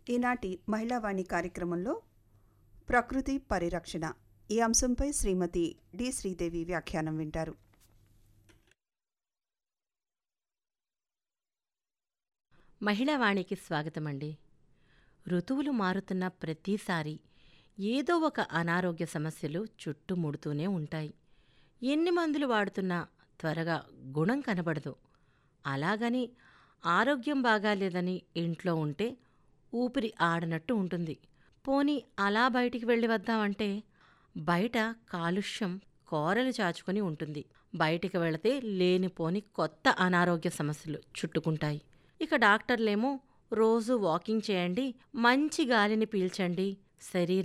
ఈనాటి మహిళావాణి కార్యక్రమంలో ప్రకృతి పరిరక్షణ ఈ అంశంపై శ్రీమతి డి శ్రీదేవి వ్యాఖ్యానం వింటారు మహిళావాణికి స్వాగతమండి ఋతువులు మారుతున్న ప్రతిసారి ఏదో ఒక అనారోగ్య సమస్యలు చుట్టుముడుతూనే ఉంటాయి ఎన్ని మందులు వాడుతున్నా త్వరగా గుణం కనబడదు అలాగని ఆరోగ్యం బాగాలేదని ఇంట్లో ఉంటే ఊపిరి ఆడనట్టు ఉంటుంది పోనీ అలా బయటికి వెళ్ళి వద్దామంటే బయట కాలుష్యం కోరలు చాచుకొని ఉంటుంది బయటికి వెళితే లేనిపోని కొత్త అనారోగ్య సమస్యలు చుట్టుకుంటాయి ఇక డాక్టర్లేమో రోజు వాకింగ్ చేయండి మంచి గాలిని పీల్చండి శరీర